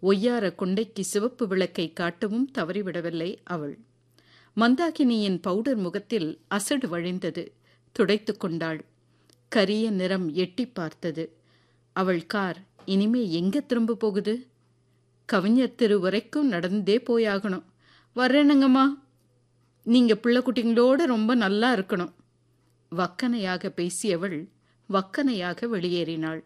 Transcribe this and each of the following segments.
ஒய்யார கொண்டைக்கு சிவப்பு விளக்கை காட்டவும் தவறிவிடவில்லை அவள் மந்தாகினியின் பவுடர் முகத்தில் அசடு வழிந்தது துடைத்து கொண்டாள் கரிய நிறம் எட்டி பார்த்தது அவள் கார் இனிமே எங்க திரும்ப போகுது கவிஞர் தெரு வரைக்கும் நடந்தே போயாகணும் வர்றேனுங்கம்மா நீங்க பிள்ளைக்குட்டிங்களோட ரொம்ப நல்லா இருக்கணும் வக்கனையாக பேசியவள் வக்கனையாக வெளியேறினாள்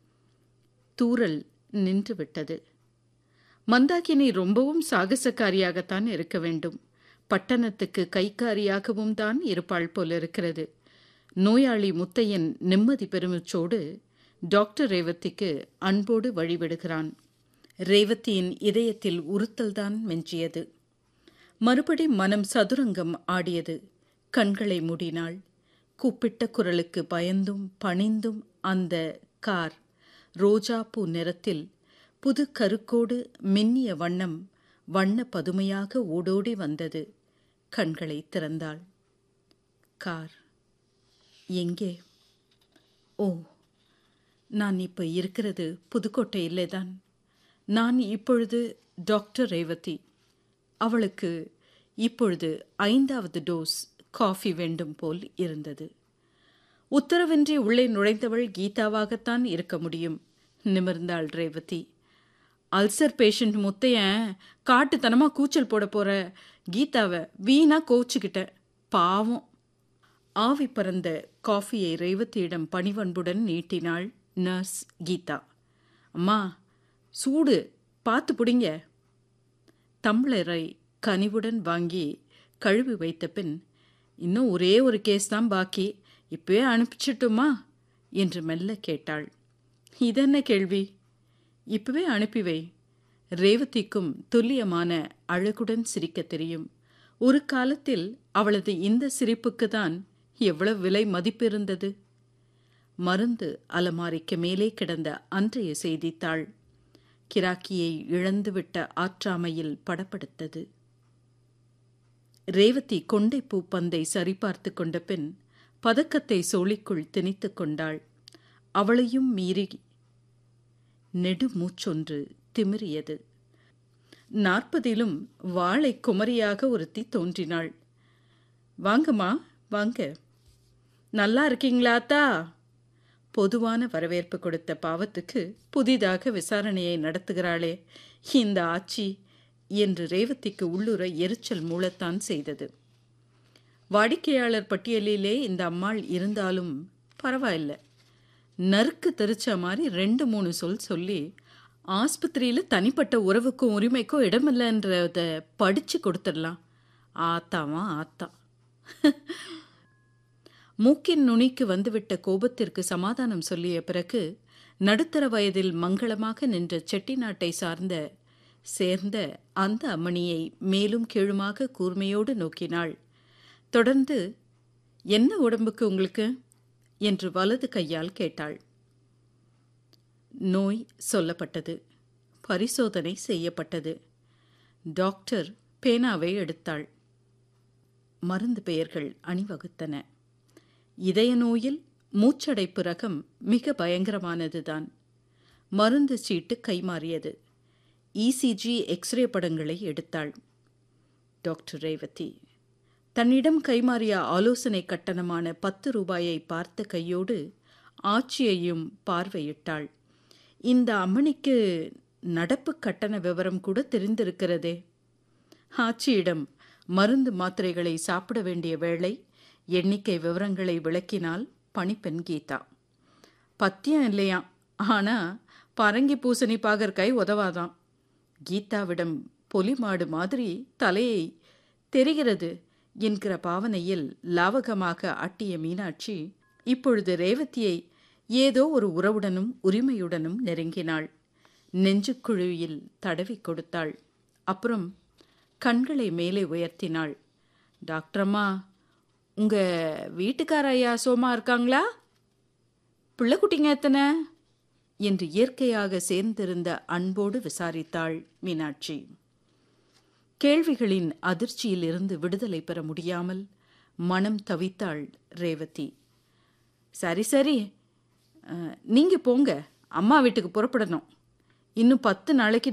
தூரல் நின்று விட்டது மந்தாகினி ரொம்பவும் சாகசக்காரியாகத்தான் இருக்க வேண்டும் பட்டணத்துக்கு கைக்காரியாகவும் தான் இருப்பாள் போலிருக்கிறது நோயாளி முத்தையன் நிம்மதி பெருமிச்சோடு டாக்டர் ரேவதிக்கு அன்போடு வழிவிடுகிறான் ரேவதியின் இதயத்தில் உறுத்தல்தான் மெஞ்சியது மறுபடி மனம் சதுரங்கம் ஆடியது கண்களை மூடினாள் கூப்பிட்ட குரலுக்கு பயந்தும் பணிந்தும் அந்த கார் ரோஜா பூ நிறத்தில் புது கருக்கோடு மின்னிய வண்ணம் வண்ண பதுமையாக ஓடோடி வந்தது கண்களை திறந்தாள் கார் எங்கே ஓ நான் இப்போ இருக்கிறது புதுக்கோட்டையிலே தான் நான் இப்பொழுது டாக்டர் ரேவதி அவளுக்கு இப்பொழுது ஐந்தாவது டோஸ் காஃபி வேண்டும் போல் இருந்தது உத்தரவின்றி உள்ளே நுழைந்தவள் கீதாவாகத்தான் இருக்க முடியும் நிமிர்ந்தாள் ரேவதி அல்சர் பேஷண்ட் முத்தையன் காட்டுத்தனமா கூச்சல் போட போற கீதாவை வீணா கோச்சுக்கிட்ட பாவம் ஆவி பறந்த காஃபியை ரேவதியிடம் பணிவன்புடன் நீட்டினாள் நர்ஸ் கீதா அம்மா சூடு பார்த்து பிடிங்க தம்ளரை கனிவுடன் வாங்கி கழுவி வைத்த பின் இன்னும் ஒரே ஒரு கேஸ் தான் பாக்கி இப்பவே அனுப்பிச்சிட்டுமா என்று மெல்ல கேட்டாள் இதென்ன கேள்வி இப்பவே அனுப்பி வை ரேவதிக்கும் துல்லியமான அழகுடன் சிரிக்க தெரியும் ஒரு காலத்தில் அவளது இந்த சிரிப்புக்கு தான் எவ்வளவு விலை மதிப்பிருந்தது மருந்து அலமாரிக்கு மேலே கிடந்த அன்றைய செய்தித்தாள் கிராக்கியை இழந்துவிட்ட ஆற்றாமையில் படப்படுத்தது ரேவதி கொண்டைப்பூ பந்தை சரிபார்த்து கொண்ட பின் பதக்கத்தை சோழிக்குள் திணித்து கொண்டாள் அவளையும் மீறி நெடு மூச்சொன்று திமிரியது நாற்பதிலும் வாழை குமரியாக ஒருத்தி தோன்றினாள் வாங்கம்மா வாங்க நல்லா இருக்கீங்களாத்தா பொதுவான வரவேற்பு கொடுத்த பாவத்துக்கு புதிதாக விசாரணையை நடத்துகிறாளே இந்த ஆட்சி என்று ரேவதிக்கு உள்ளுர எரிச்சல் மூளத்தான் செய்தது வாடிக்கையாளர் பட்டியலிலே இந்த அம்மாள் இருந்தாலும் பரவாயில்ல நறுக்கு தெரிச்ச மாதிரி ரெண்டு மூணு சொல் சொல்லி ஆஸ்பத்திரியில் தனிப்பட்ட உறவுக்கும் உரிமைக்கும் இடமில்லைன்றத படித்து கொடுத்துடலாம் ஆத்தாவா ஆத்தா மூக்கின் நுனிக்கு வந்துவிட்ட கோபத்திற்கு சமாதானம் சொல்லிய பிறகு நடுத்தர வயதில் மங்களமாக நின்ற செட்டிநாட்டை சார்ந்த சேர்ந்த அந்த அம்மணியை மேலும் கீழுமாக கூர்மையோடு நோக்கினாள் தொடர்ந்து என்ன உடம்புக்கு உங்களுக்கு என்று வலது கையால் கேட்டாள் நோய் சொல்லப்பட்டது பரிசோதனை செய்யப்பட்டது டாக்டர் பேனாவை எடுத்தாள் மருந்து பெயர்கள் அணிவகுத்தன இதய நோயில் மூச்சடைப்பு ரகம் மிக பயங்கரமானதுதான் மருந்து சீட்டு கைமாறியது இசிஜி எக்ஸ்ரே படங்களை எடுத்தாள் டாக்டர் ரேவதி தன்னிடம் கைமாறிய ஆலோசனை கட்டணமான பத்து ரூபாயை பார்த்த கையோடு ஆட்சியையும் பார்வையிட்டாள் இந்த அம்மணிக்கு நடப்பு கட்டண விவரம் கூட தெரிந்திருக்கிறதே ஆட்சியிடம் மருந்து மாத்திரைகளை சாப்பிட வேண்டிய வேளை எண்ணிக்கை விவரங்களை விளக்கினால் பணிப்பெண் கீதா பத்தியம் இல்லையா ஆனா பரங்கி பூசணி பாகற்காய் உதவாதான் கீதாவிடம் பொலிமாடு மாதிரி தலையை தெரிகிறது என்கிற பாவனையில் லாவகமாக அட்டிய மீனாட்சி இப்பொழுது ரேவதியை ஏதோ ஒரு உறவுடனும் உரிமையுடனும் நெருங்கினாள் நெஞ்சுக்குழியில் தடவி கொடுத்தாள் அப்புறம் கண்களை மேலே உயர்த்தினாள் டாக்டரம்மா உங்க வீட்டுக்கார ஐயா சோமா இருக்காங்களா பிள்ளைக்குட்டிங்க எத்தனை என்று இயற்கையாக சேர்ந்திருந்த அன்போடு விசாரித்தாள் மீனாட்சி கேள்விகளின் அதிர்ச்சியிலிருந்து விடுதலை பெற முடியாமல் மனம் தவித்தாள் ரேவதி சரி சரி அஹ், நீங்க போங்க அம்மா வீட்டுக்கு புறப்படணும் இன்னும் பத்து நாளைக்கு